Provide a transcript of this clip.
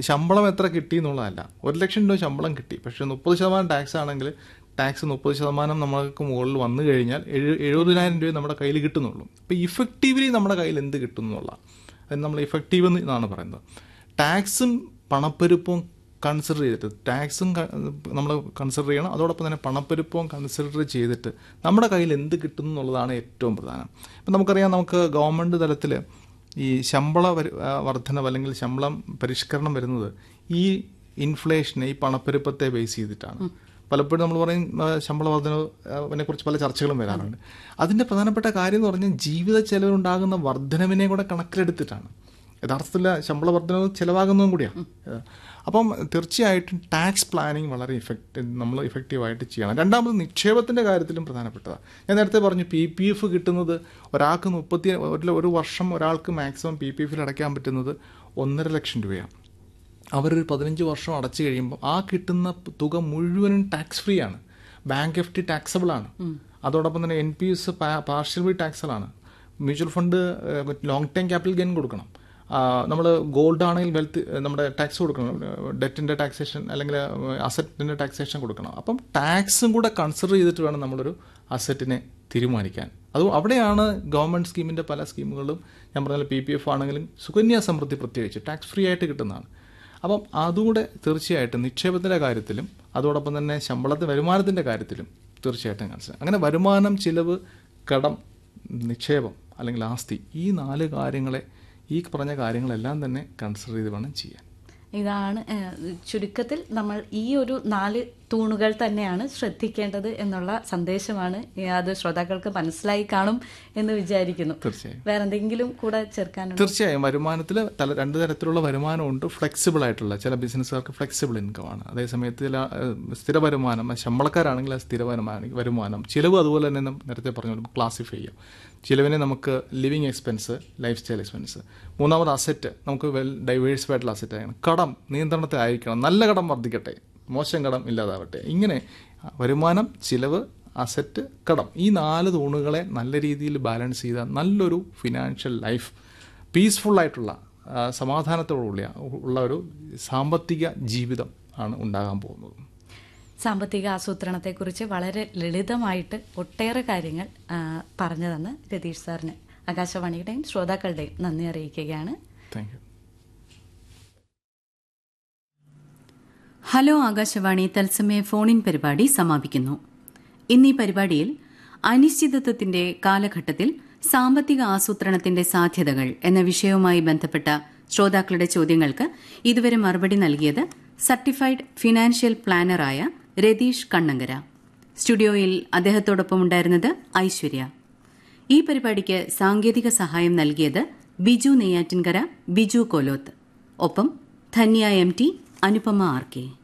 ശമ്പളം എത്ര കിട്ടി എന്നുള്ളതല്ല ഒരു ലക്ഷം രൂപ ശമ്പളം കിട്ടി പക്ഷേ മുപ്പത് ശതമാനം ടാക്സ് ആണെങ്കിൽ ടാക്സ് മുപ്പത് ശതമാനം നമ്മൾക്ക് മുകളിൽ വന്നു കഴിഞ്ഞാൽ എഴു എഴുപതിനായിരം രൂപ നമ്മുടെ കയ്യിൽ കിട്ടുന്നുള്ളൂ അപ്പോൾ ഇഫക്റ്റീവ്ലി നമ്മുടെ കയ്യിൽ എന്ത് കിട്ടും എന്നുള്ള അത് നമ്മൾ ഇഫക്റ്റീവ് എന്നാണ് പറയുന്നത് ടാക്സും പണപ്പെരുപ്പവും കൺസിഡർ ചെയ്തിട്ട് ടാക്സും നമ്മൾ കൺസിഡർ ചെയ്യണം അതോടൊപ്പം തന്നെ പണപ്പെരുപ്പവും കൺസിഡർ ചെയ്തിട്ട് നമ്മുടെ കയ്യിൽ എന്ത് കിട്ടും എന്നുള്ളതാണ് ഏറ്റവും പ്രധാനം ഇപ്പം നമുക്കറിയാം നമുക്ക് ഗവൺമെൻറ് തലത്തിൽ ഈ ശമ്പള വരു- ആ, വർധനവ് അല്ലെങ്കിൽ ശമ്പളം പരിഷ്കരണം വരുന്നത് ഈ ഇൻഫ്ലേഷനെ ഈ പണപ്പെരുപ്പത്തെ ബേസ് ചെയ്തിട്ടാണ് പലപ്പോഴും നമ്മൾ പറയും ആ, ശമ്പള വർധനവിനെ കുറിച്ച് പല ചർച്ചകളും വരാറുണ്ട് അതിൻ്റെ പ്രധാനപ്പെട്ട കാര്യം എന്ന് പറഞ്ഞാൽ ജീവിത ചെലവിലുണ്ടാകുന്ന വർധനവിനെ കൂടെ കണക്കിലെടുത്തിട്ടാണ് യഥാർത്ഥത്തിൽ ശമ്പള വർധനവ് ചിലവാകുന്നതും കൂടിയാണ് ഏഹ് അപ്പം തീർച്ചയായിട്ടും ടാക്സ് പ്ലാനിങ് വളരെ ഇഫക്റ്റ് നമ്മൾ ഇഫക്റ്റീവായിട്ട് ചെയ്യണം രണ്ടാമത് നിക്ഷേപത്തിൻ്റെ കാര്യത്തിലും പ്രധാനപ്പെട്ടതാണ് ഞാൻ നേരത്തെ പറഞ്ഞു പി പി എഫ് കിട്ടുന്നത് ഒരാൾക്ക് മുപ്പത്തി ഒരു ഒരു വർഷം ഒരാൾക്ക് മാക്സിമം പി പി എഫിൽ അടയ്ക്കാൻ പറ്റുന്നത് ഒന്നര ലക്ഷം രൂപയാണ് അവരൊരു പതിനഞ്ച് വർഷം അടച്ചു കഴിയുമ്പോൾ ആ കിട്ടുന്ന തുക മുഴുവനും ടാക്സ് ഫ്രീ ആണ് ബാങ്ക് എഫ് ടി ടാക്സബിൾ ആണ് അതോടൊപ്പം തന്നെ N P S partial taxable ആണ് mutual fund long time capital gain കൊടുക്കണം നമ്മൾ ഗോൾഡ് ആണെങ്കിൽ വെൽത്ത് നമ്മുടെ ടാക്സ് കൊടുക്കണം ഡെറ്റിൻ്റെ ടാക്സേഷൻ അല്ലെങ്കിൽ അസറ്റിൻ്റെ ടാക്സേഷൻ കൊടുക്കണം അപ്പം ടാക്സും കൂടെ കൺസിഡർ ചെയ്തിട്ട് വേണം നമ്മളൊരു അസറ്റിനെ തീരുമാനിക്കാൻ അത് അവിടെയാണ് ഗവൺമെൻറ് സ്കീമിൻ്റെ പല സ്കീമുകളും ഞാൻ പറഞ്ഞ പി പി എഫ് ആണെങ്കിലും സുകന്യ സമൃദ്ധി പ്രത്യേകിച്ച് ടാക്സ് ഫ്രീ ആയിട്ട് കിട്ടുന്നതാണ് അപ്പം അതുകൂടെ തീർച്ചയായിട്ടും നിക്ഷേപത്തിൻ്റെ കാര്യത്തിലും അതോടൊപ്പം തന്നെ ശമ്പളത്തെ വരുമാനത്തിൻ്റെ കാര്യത്തിലും തീർച്ചയായിട്ടും കൺസിഡർ അങ്ങനെ വരുമാനം ചിലവ് കടം നിക്ഷേപം അല്ലെങ്കിൽ ആസ്തി ഈ നാല് കാര്യങ്ങളെ ഈ പറഞ്ഞ കാര്യങ്ങളെല്ലാം തന്നെ കൺസിഡർ ചെയ്ത് വേണം ചെയ്യാൻ ഇതാണ് ഏഹ്, ചുരുക്കത്തിൽ നമ്മൾ ഈ ഒരു നാല് തൂണുകൾ തന്നെയാണ് ശ്രദ്ധിക്കേണ്ടത് എന്നുള്ള സന്ദേശമാണ് ഏഹ്, അത് ശ്രോതാക്കൾക്ക് മനസ്സിലായി കാണും എന്ന് വിചാരിക്കുന്നു തീർച്ചയായും വേറെ എന്തെങ്കിലും കൂടെ ചേർക്കാനുണ്ടോ തീർച്ചയായും വരുമാനത്തിൽ തല രണ്ട് തരത്തിലുള്ള വരുമാനമുണ്ട് ഫ്ലെക്സിബിൾ ആയിട്ടുള്ള ചില ബിസിനസ്സുകാർക്ക് ഫ്ലെക്സിബിൾ ഇൻകം ആണ് അതേസമയത്ത് ചില ഏഹ്, സ്ഥിര വരുമാനം ശമ്പളക്കാരാണെങ്കിൽ അത് സ്ഥിര വരുമാനം വരുമാനം ചിലവ് അതുപോലെ തന്നെ നാം നേരത്തെ പറഞ്ഞ പോലെ ക്ലാസിഫൈ ചെയ്യാം ചിലവിനെ നമുക്ക് living expense lifestyle expense മൂന്നാമത് അസറ്റ് നമുക്ക് വെൽ ഡൈവേഴ്സ്ഡ് ആയിട്ടുള്ള അസറ്റ് ആയിരിക്കണം കടം നിയന്ത്രണത്തിലായിരിക്കണം നല്ല കടം വർദ്ധിക്കട്ടെ മോശം കടം ഇല്ലാതാവട്ടെ ഇങ്ങനെ വരുമാനം ചിലവ് അസറ്റ് കടം ഈ നാല് തൂണുകളെ നല്ല രീതിയിൽ ബാലൻസ് ചെയ്ത നല്ലൊരു ഫിനാൻഷ്യൽ ലൈഫ് പീസ്ഫുൾ ആയിട്ടുള്ള ആ, സമാധാനത്തോടുള്ള ഉള്ള ഒരു സാമ്പത്തിക ജീവിതം ആണ് ഉണ്ടാകാൻ പോകുന്നത് സാമ്പത്തിക ആസൂത്രണത്തെക്കുറിച്ച് വളരെ ലളിതമായിട്ട് ഒട്ടേറെ കാര്യങ്ങൾ ആ, പറഞ്ഞു തന്ന് രതീഷ് സാറിന് ആകാശവാണിയുടെയും ശ്രോതാക്കളുടെയും നന്ദി അറിയിക്കുകയാണ് താങ്ക് യു ഹലോ ആകാശവാണി തത്സമയ ഫോണിൻ പരിപാടി സമാപിക്കുന്നു ഇന്നീ പരിപാടിയിൽ അനിശ്ചിതത്വത്തിന്റെ കാലഘട്ടത്തിൽ സാമ്പത്തിക ആസൂത്രണത്തിന്റെ സാധ്യതകൾ എന്ന വിഷയവുമായി ബന്ധപ്പെട്ട ശ്രോതാക്കളുടെ ചോദ്യങ്ങൾക്ക് ഇതുവരെ മറുപടി നൽകിയത് സർട്ടിഫൈഡ് ഫിനാൻഷ്യൽ പ്ലാനറായ രതീഷ് കണ്ണങ്കര സ്റ്റുഡിയോയിൽ അദ്ദേഹത്തോടൊപ്പം ഉണ്ടായിരുന്നത് ഐശ്വര്യ ഈ പരിപാടിക്ക് സാങ്കേതിക സഹായം നൽകിയത് ബിജു നെയ്യാറ്റിൻകര ബിജു കോലോത്ത് ഒപ്പം Dhanya M T Anupama R K